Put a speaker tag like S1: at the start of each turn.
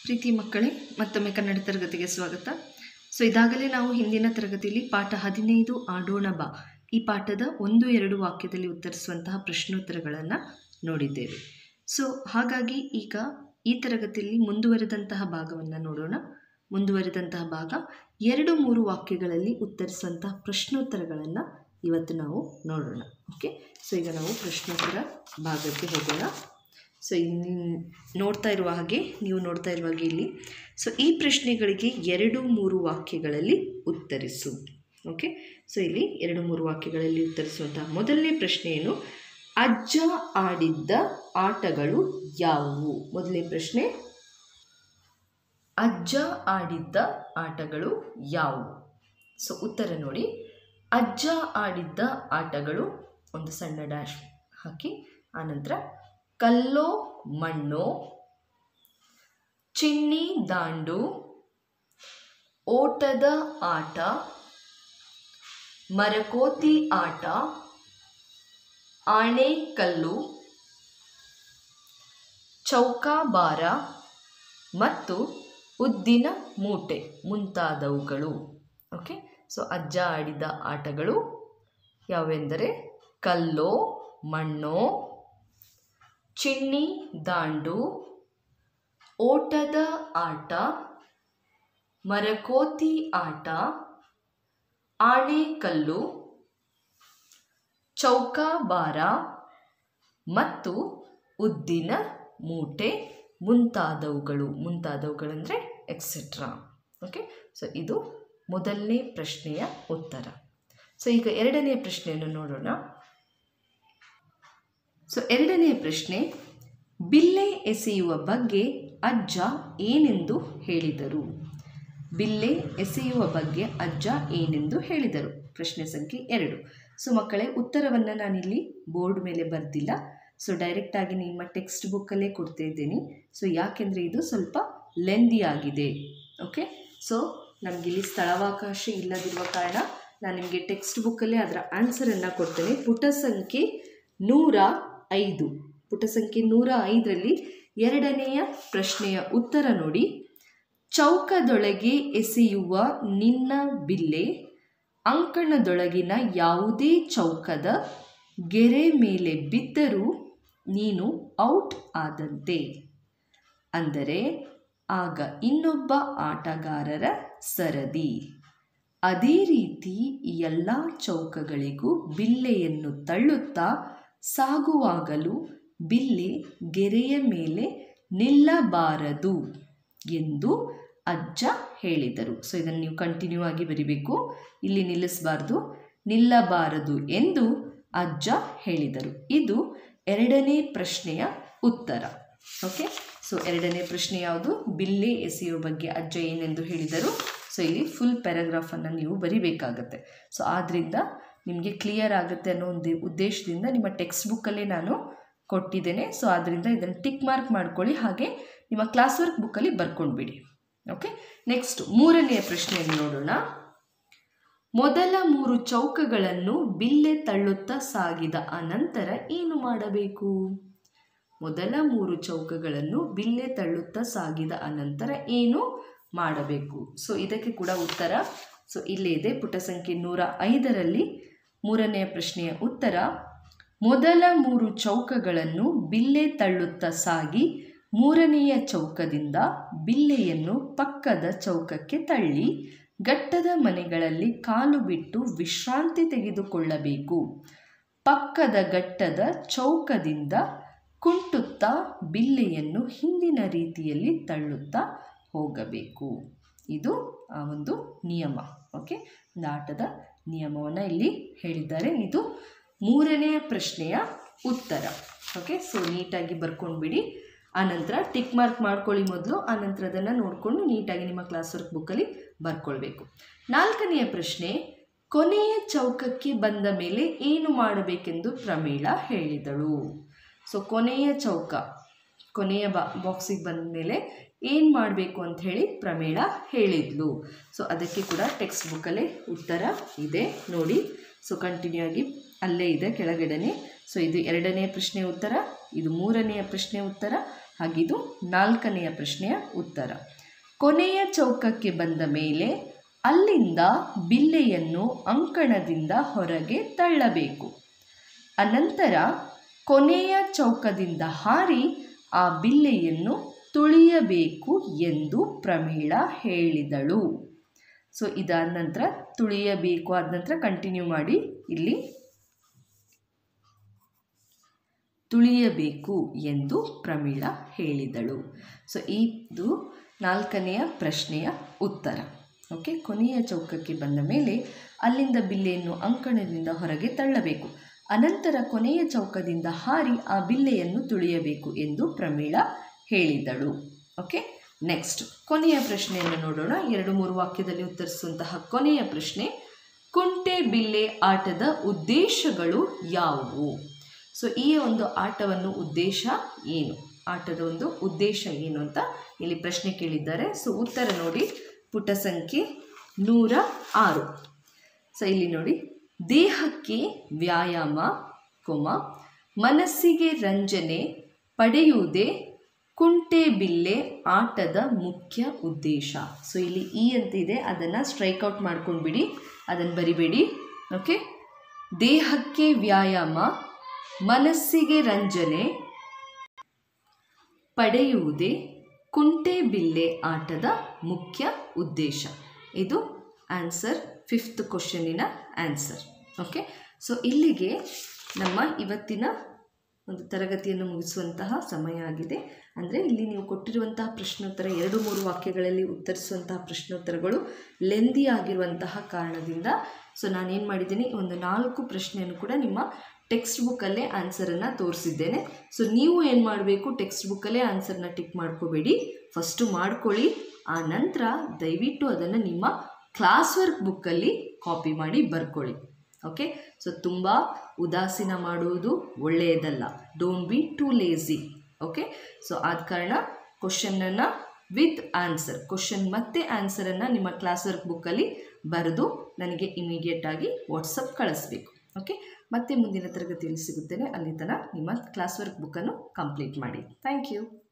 S1: ಪ್ರೀತಿ ಮಕ್ಕಳೇ ಮತ್ತೊಮ್ಮೆ ಕನ್ನಡ ತರಗತಿಗೆ ಸ್ವಾಗತ ಸೊ ಇದಾಗಲೇ ನಾವು ಹಿಂದಿನ ತರಗತಿಯಲ್ಲಿ ಪಾಠ ಹದಿನೈದು ಆಡೋಣ ಬಾ ಈ ಪಾಠದ ಒಂದು ಎರಡು ವಾಕ್ಯದಲ್ಲಿ ಉತ್ತರಿಸುವಂತಹ ಪ್ರಶ್ನೋತ್ತರಗಳನ್ನು ನೋಡಿದ್ದೇವೆ ಸೊ ಹಾಗಾಗಿ ಈಗ ಈ ತರಗತಿಯಲ್ಲಿ ಮುಂದುವರೆದಂತಹ ಭಾಗವನ್ನು ನೋಡೋಣ ಮುಂದುವರೆದಂತಹ ಭಾಗ ಎರಡು ಮೂರು ವಾಕ್ಯಗಳಲ್ಲಿ ಉತ್ತರಿಸುವಂತಹ ಪ್ರಶ್ನೋತ್ತರಗಳನ್ನು ಇವತ್ತು ನಾವು ನೋಡೋಣ ಓಕೆ ಸೊ ಈಗ ನಾವು ಪ್ರಶ್ನೋತ್ತರ ಭಾಗಕ್ಕೆ ಹೋಗೋಣ ಸೊ ಇಲ್ಲಿ ನೋಡ್ತಾ ಇರುವ ಹಾಗೆ ನೀವು ನೋಡ್ತಾ ಇರುವ ಹಾಗೆ ಇಲ್ಲಿ ಸೊ ಈ ಪ್ರಶ್ನೆಗಳಿಗೆ ಎರಡು ಮೂರು ವಾಕ್ಯಗಳಲ್ಲಿ ಉತ್ತರಿಸು ಓಕೆ ಸೊ ಇಲ್ಲಿ ಎರಡು ಮೂರು ವಾಕ್ಯಗಳಲ್ಲಿ ಉತ್ತರಿಸುವಂತಹ ಮೊದಲನೇ ಪ್ರಶ್ನೆ ಏನು ಅಜ್ಜ ಆಡಿದ್ದ ಆಟಗಳು ಯಾವುವು ಮೊದಲನೇ ಪ್ರಶ್ನೆ ಅಜ್ಜ ಆಡಿದ್ದ ಆಟಗಳು ಯಾವುವು ಸೊ ಉತ್ತರ ನೋಡಿ ಅಜ್ಜ ಆಡಿದ್ದ ಆಟಗಳು ಒಂದು ಸಣ್ಣ ಡ್ಯಾಶ್ ಹಾಕಿ ಆನಂತರ ಕಲ್ಲೋ ಮಣ್ಣೋ ಚಿನ್ನಿ ದಾಂಡು ಓಟದ ಆಟ ಮರಕೋತಿ ಆಟ ಆಣೆಕಲ್ಲು ಚೌಕಾಬಾರ ಮತ್ತು ಉದ್ದಿನ ಮೂಟೆ ಮುಂತಾದವುಗಳು ಓಕೆ ಸೊ ಅಜ್ಜ ಆಡಿದ ಆಟಗಳು ಯಾವೆಂದರೆ ಕಲ್ಲೋ ಮಣ್ಣೋ ಚಿನ್ನಿ ದಾಂಡು ಓಟದ ಆಟ ಮರಕೋತಿ ಆಟ ಆಣೆಕಲ್ಲು ಚೌಕಾಬಾರ ಮತ್ತು ಉದ್ದಿನ ಮೂಟೆ ಮುಂತಾದವುಗಳು ಮುಂತಾದವುಗಳಂದರೆ ಎಕ್ಸೆಟ್ರಾ ಓಕೆ ಸೊ ಇದು ಮೊದಲನೇ ಪ್ರಶ್ನೆಯ ಉತ್ತರ ಸೊ ಈಗ ಎರಡನೇ ಪ್ರಶ್ನೆಯನ್ನು ನೋಡೋಣ ಸೊ ಎರಡನೆಯ ಪ್ರಶ್ನೆ ಬಿಲ್ಲೆ ಎಸೆಯುವ ಬಗ್ಗೆ ಅಜ್ಜ ಏನೆಂದು ಹೇಳಿದರು ಬಿಲ್ಲೆ ಎಸೆಯುವ ಬಗ್ಗೆ ಅಜ್ಜ ಏನೆಂದು ಹೇಳಿದರು ಪ್ರಶ್ನೆ ಸಂಖ್ಯೆ ಎರಡು ಸೊ ಮಕ್ಕಳೇ ಉತ್ತರವನ್ನು ನಾನಿಲ್ಲಿ ಬೋರ್ಡ್ ಮೇಲೆ ಬರೆದಿಲ್ಲ ಸೊ ಡೈರೆಕ್ಟಾಗಿ ನಿಮ್ಮ ಟೆಕ್ಸ್ಟ್ ಬುಕ್ಕಲ್ಲೇ ಕೊಡ್ತಾ ಇದ್ದೀನಿ ಸೊ ಯಾಕೆಂದರೆ ಇದು ಸ್ವಲ್ಪ ಲೆಂದಿ ಆಗಿದೆ ಓಕೆ ಸೊ ನಮಗಿಲ್ಲಿ ಸ್ಥಳಾವಕಾಶ ಇಲ್ಲದಿರುವ ಕಾರಣ ನಾನು ನಿಮಗೆ ಟೆಕ್ಸ್ಟ್ ಬುಕ್ಕಲ್ಲೇ ಅದರ ಆನ್ಸರನ್ನು ಕೊಡ್ತೇನೆ ಪುಟ ಸಂಖ್ಯೆ ನೂರ ಐದು ಪುಟ ಸಂಖ್ಯೆ ನೂರ ಐದರಲ್ಲಿ ಎರಡನೆಯ ಪ್ರಶ್ನೆಯ ಉತ್ತರ ನೋಡಿ ಚೌಕದೊಳಗೆ ಎಸೆಯುವ ನಿನ್ನ ಬಿಲ್ಲೆ ಅಂಕಣದೊಳಗಿನ ಯಾವುದೇ ಚೌಕದ ಗೆರೆ ಮೇಲೆ ಬಿದ್ದರೂ ನೀನು ಔಟ್ ಆದಂತೆ ಅಂದರೆ ಆಗ ಇನ್ನೊಬ್ಬ ಆಟಗಾರರ ಸರದಿ ಅದೇ ರೀತಿ ಎಲ್ಲ ಚೌಕಗಳಿಗೂ ಬಿಲ್ಲೆಯನ್ನು ತಳ್ಳುತ್ತಾ ಸಾಗುವಾಗಲೂ ಬಿಲ್ಲೆ ಗೆರೆಯ ಮೇಲೆ ನಿಲ್ಲಬಾರದು ಎಂದು ಅಜ್ಜ ಹೇಳಿದರು ಸೊ ಇದನ್ನು ನೀವು ಕಂಟಿನ್ಯೂ ಆಗಿ ಬರಿಬೇಕು ಇಲ್ಲಿ ನಿಲ್ಲಿಸಬಾರ್ದು ನಿಲ್ಲಬಾರದು ಎಂದು ಅಜ್ಜ ಹೇಳಿದರು ಇದು ಎರಡನೇ ಪ್ರಶ್ನೆಯ ಉತ್ತರ ಓಕೆ ಸೊ ಎರಡನೇ ಪ್ರಶ್ನೆ ಯಾವುದು ಬಿಲ್ಲೆ ಎಸೆಯುವ ಬಗ್ಗೆ ಅಜ್ಜ ಏನೆಂದು ಹೇಳಿದರು ಸೊ ಇಲ್ಲಿ ಫುಲ್ ಪ್ಯಾರಾಗ್ರಾಫನ್ನು ನೀವು ಬರಿಬೇಕಾಗತ್ತೆ ಸೊ ಆದ್ದರಿಂದ ನಿಮಗೆ ಕ್ಲಿಯರ್ ಆಗುತ್ತೆ ಅನ್ನೋ ಒಂದು ಉದ್ದೇಶದಿಂದ ನಿಮ್ಮ ಟೆಕ್ಸ್ಟ್ ಬುಕ್ಕಲ್ಲೇ ನಾನು ಕೊಟ್ಟಿದ್ದೇನೆ ಸೊ ಆದ್ದರಿಂದ ಇದನ್ನು ಟಿಕ್ ಮಾರ್ಕ್ ಮಾಡ್ಕೊಳ್ಳಿ ಹಾಗೆ ನಿಮ್ಮ ಕ್ಲಾಸ್ ವರ್ಕ್ ಬುಕ್ಕಲ್ಲಿ ಬರ್ಕೊಂಡ್ಬಿಡಿ ಓಕೆ ನೆಕ್ಸ್ಟ್ ಮೂರನೆಯ ಪ್ರಶ್ನೆಯನ್ನು ನೋಡೋಣ ಮೊದಲ ಮೂರು ಚೌಕಗಳನ್ನು ಬಿಲ್ಲೆ ತಳ್ಳುತ್ತಾ ಸಾಗಿದ ಅನಂತರ ಏನು ಮಾಡಬೇಕು ಮೊದಲ ಮೂರು ಚೌಕಗಳನ್ನು ಬಿಲ್ಲೆ ತಳ್ಳುತ್ತಾ ಸಾಗಿದ ಅನಂತರ ಏನು ಮಾಡಬೇಕು ಸೊ ಇದಕ್ಕೆ ಕೂಡ ಉತ್ತರ ಸೊ ಇಲ್ಲೇ ಇದೆ ಪುಟ ಸಂಖ್ಯೆ ನೂರ ಐದರಲ್ಲಿ ಮೂರನೆಯ ಪ್ರಶ್ನೆಯ ಉತ್ತರ ಮೊದಲ ಮೂರು ಚೌಕಗಳನ್ನು ಬಿಲ್ಲೆ ತಳ್ಳುತ್ತಾ ಸಾಗಿ ಮೂರನೆಯ ಚೌಕದಿಂದ ಬಿಲ್ಲೆಯನ್ನು ಪಕ್ಕದ ಚೌಕಕ್ಕೆ ತಳ್ಳಿ ಘಟ್ಟದ ಮನೆಗಳಲ್ಲಿ ಕಾಲು ಬಿಟ್ಟು ವಿಶ್ರಾಂತಿ ತೆಗೆದುಕೊಳ್ಳಬೇಕು ಪಕ್ಕದ ಘಟ್ಟದ ಚೌಕದಿಂದ ಕುಂಟುತ್ತಾ ಬಿಲ್ಲೆಯನ್ನು ಹಿಂದಿನ ರೀತಿಯಲ್ಲಿ ತಳ್ಳುತ್ತಾ ಹೋಗಬೇಕು ಇದು ಆ ಒಂದು ನಿಯಮ ಓಕೆ ಒಂದು ಆಟದ ನಿಯಮವನ್ನು ಇಲ್ಲಿ ಹೇಳಿದ್ದಾರೆ ಇದು ಮೂರನೆಯ ಪ್ರಶ್ನೆಯ ಉತ್ತರ ಓಕೆ ಸೊ ನೀಟಾಗಿ ಬರ್ಕೊಂಡ್ಬಿಡಿ ಆನಂತರ ಟಿಕ್ ಮಾರ್ಕ್ ಮಾಡ್ಕೊಳ್ಳಿ ಮೊದಲು ಆನಂತರ ಅದನ್ನು ನೋಡಿಕೊಂಡು ನೀಟಾಗಿ ನಿಮ್ಮ ಕ್ಲಾಸ್ ವರ್ಕ್ ಬುಕ್ಕಲ್ಲಿ ಬರ್ಕೊಳ್ಬೇಕು ನಾಲ್ಕನೆಯ ಪ್ರಶ್ನೆ ಕೊನೆಯ ಚೌಕಕ್ಕೆ ಬಂದ ಮೇಲೆ ಏನು ಮಾಡಬೇಕೆಂದು ಪ್ರಮೀಳ ಹೇಳಿದಳು ಸೊ ಕೊನೆಯ ಚೌಕ ಕೊನೆಯ ಬಾ ಬಾಕ್ಸಿಗೆ ಬಂದ ಮೇಲೆ ಏನು ಮಾಡಬೇಕು ಅಂತ ಹೇಳಿ ಪ್ರಮೇಳ ಹೇಳಿದ್ಲು ಸೊ ಅದಕ್ಕೆ ಕೂಡ ಟೆಕ್ಸ್ಟ್ ಬುಕ್ಕಲ್ಲೇ ಉತ್ತರ ಇದೆ ನೋಡಿ ಸೊ ಕಂಟಿನ್ಯೂ ಆಗಿ ಅಲ್ಲೇ ಇದೆ ಕೆಳಗಡೆನೆ ಸೊ ಇದು ಎರಡನೆಯ ಪ್ರಶ್ನೆ ಉತ್ತರ ಇದು ಮೂರನೆಯ ಪ್ರಶ್ನೆ ಉತ್ತರ ಹಾಗಿದು ನಾಲ್ಕನೆಯ ಪ್ರಶ್ನೆಯ ಉತ್ತರ ಕೊನೆಯ ಚೌಕಕ್ಕೆ ಬಂದ ಮೇಲೆ ಅಲ್ಲಿಂದ ಬಿಲ್ಲೆಯನ್ನು ಅಂಕಣದಿಂದ ಹೊರಗೆ ತಳ್ಳಬೇಕು ಅನಂತರ ಕೊನೆಯ ಚೌಕದಿಂದ ಹಾರಿ ಆ ಬಿಲ್ಲೆಯನ್ನು ತುಳಿಯಬೇಕು ಎಂದು ಪ್ರಮೀಳ ಹೇಳಿದಳು ಸೊ ಇದಾದ ನಂತರ ತುಳಿಯಬೇಕು ಆದ ನಂತರ ಕಂಟಿನ್ಯೂ ಮಾಡಿ ಇಲ್ಲಿ ತುಳಿಯಬೇಕು ಎಂದು ಪ್ರಮೀಳ ಹೇಳಿದಳು ಸೊ ಇದು ನಾಲ್ಕನೆಯ ಪ್ರಶ್ನೆಯ ಉತ್ತರ ಓಕೆ ಕೊನೆಯ ಚೌಕಕ್ಕೆ ಬಂದ ಮೇಲೆ ಅಲ್ಲಿಂದ ಬಿಲ್ಲೆಯನ್ನು ಅಂಕಣದಿಂದ ಹೊರಗೆ ತಳ್ಳಬೇಕು ಅನಂತರ ಕೊನೆಯ ಚೌಕದಿಂದ ಹಾರಿ ಆ ಬಿಲ್ಲೆಯನ್ನು ತುಳಿಯಬೇಕು ಎಂದು ಪ್ರಮೀಳ ಹೇಳಿದಳು ಓಕೆ ನೆಕ್ಸ್ಟ್ ಕೊನೆಯ ಪ್ರಶ್ನೆಯನ್ನು ನೋಡೋಣ ಎರಡು ಮೂರು ವಾಕ್ಯದಲ್ಲಿ ಉತ್ತರಿಸುವಂತಹ ಕೊನೆಯ ಪ್ರಶ್ನೆ ಕುಂಟೆ ಬಿಲ್ಲೆ ಆಟದ ಉದ್ದೇಶಗಳು ಯಾವುವು ಸೊ ಈ ಒಂದು ಆಟವನ್ನು ಉದ್ದೇಶ ಏನು ಆಟದ ಒಂದು ಉದ್ದೇಶ ಏನು ಅಂತ ಇಲ್ಲಿ ಪ್ರಶ್ನೆ ಕೇಳಿದ್ದಾರೆ ಸೊ ಉತ್ತರ ನೋಡಿ ಪುಟ ಸಂಖ್ಯೆ ನೂರ ಆರು ಸೊ ಇಲ್ಲಿ ನೋಡಿ ದೇಹಕ್ಕೆ ವ್ಯಾಯಾಮ ಕೊಮ ಮನಸ್ಸಿಗೆ ರಂಜನೆ ಪಡೆಯುವುದೇ ಕುಂಟೆಬಿಲ್ಲೆ ಆಟದ ಮುಖ್ಯ ಉದ್ದೇಶ ಸೊ ಇಲ್ಲಿ ಈ ಅಂತ ಇದೆ ಅದನ್ನು ಸ್ಟ್ರೈಕ್ಔಟ್ ಮಾಡ್ಕೊಂಡ್ಬಿಡಿ ಅದನ್ನು ಬರಿಬೇಡಿ ಓಕೆ ದೇಹಕ್ಕೆ ವ್ಯಾಯಾಮ ಮನಸ್ಸಿಗೆ ರಂಜನೆ ಪಡೆಯುವುದೇ ಕುಂಟೆಬಿಲ್ಲೆ ಆಟದ ಮುಖ್ಯ ಉದ್ದೇಶ ಇದು ಆನ್ಸರ್ ಫಿಫ್ತ್ ಕ್ವಶನಿನ ಆನ್ಸರ್ ಓಕೆ ಸೊ ಇಲ್ಲಿಗೆ ನಮ್ಮ ಇವತ್ತಿನ ಒಂದು ತರಗತಿಯನ್ನು ಮುಗಿಸುವಂತಹ ಸಮಯ ಆಗಿದೆ ಅಂದರೆ ಇಲ್ಲಿ ನೀವು ಕೊಟ್ಟಿರುವಂತಹ ಪ್ರಶ್ನೋತ್ತರ ಎರಡು ಮೂರು ವಾಕ್ಯಗಳಲ್ಲಿ ಉತ್ತರಿಸುವಂತಹ ಪ್ರಶ್ನೋತ್ತರಗಳು ಲೆಂದಿ ಆಗಿರುವಂತಹ ಕಾರಣದಿಂದ ಸೊ ನಾನೇನು ಮಾಡಿದ್ದೀನಿ ಒಂದು ನಾಲ್ಕು ಪ್ರಶ್ನೆಯನ್ನು ಕೂಡ ನಿಮ್ಮ ಟೆಕ್ಸ್ಟ್ ಬುಕ್ಕಲ್ಲೇ ಆನ್ಸರನ್ನು ತೋರಿಸಿದ್ದೇನೆ ಸೊ ನೀವು ಏನು ಮಾಡಬೇಕು ಟೆಕ್ಸ್ಟ್ ಬುಕ್ಕಲ್ಲೇ ಆನ್ಸರ್ನ ಟಿಕ್ ಮಾಡ್ಕೋಬೇಡಿ ಫಸ್ಟು ಮಾಡ್ಕೊಳ್ಳಿ ಆ ನಂತರ ದಯವಿಟ್ಟು ಅದನ್ನು ನಿಮ್ಮ ಕ್ಲಾಸ್ ವರ್ಕ್ ಬುಕ್ಕಲ್ಲಿ ಕಾಪಿ ಮಾಡಿ ಬರ್ಕೊಳ್ಳಿ ಓಕೆ ಸೊ ತುಂಬ ಉದಾಸೀನ ಮಾಡುವುದು ಒಳ್ಳೆಯದಲ್ಲ don't be too lazy okay so ಆದ ಕಾರಣ ಕ್ವಶನನ್ನು ವಿತ್ ಆನ್ಸರ್ ಕ್ವಶನ್ ಮತ್ತು ಆನ್ಸರನ್ನು ನಿಮ್ಮ ಕ್ಲಾಸ್ ವರ್ಕ್ ಬುಕ್ಕಲ್ಲಿ ಬರೆದು ನನಗೆ ಇಮಿಡಿಯೇಟಾಗಿ ವಾಟ್ಸಪ್ ಕಳಿಸ್ಬೇಕು ಓಕೆ ಮತ್ತೆ ಮುಂದಿನ ತರಗತಿಯಲ್ಲಿ ಸಿಗುತ್ತೇನೆ ಅಲ್ಲಿ ತನಕ ನಿಮ್ಮ ಕ್ಲಾಸ್ ವರ್ಕ್ ಬುಕ್ಕನ್ನು ಕಂಪ್ಲೀಟ್ ಮಾಡಿ ಥ್ಯಾಂಕ್ ಯು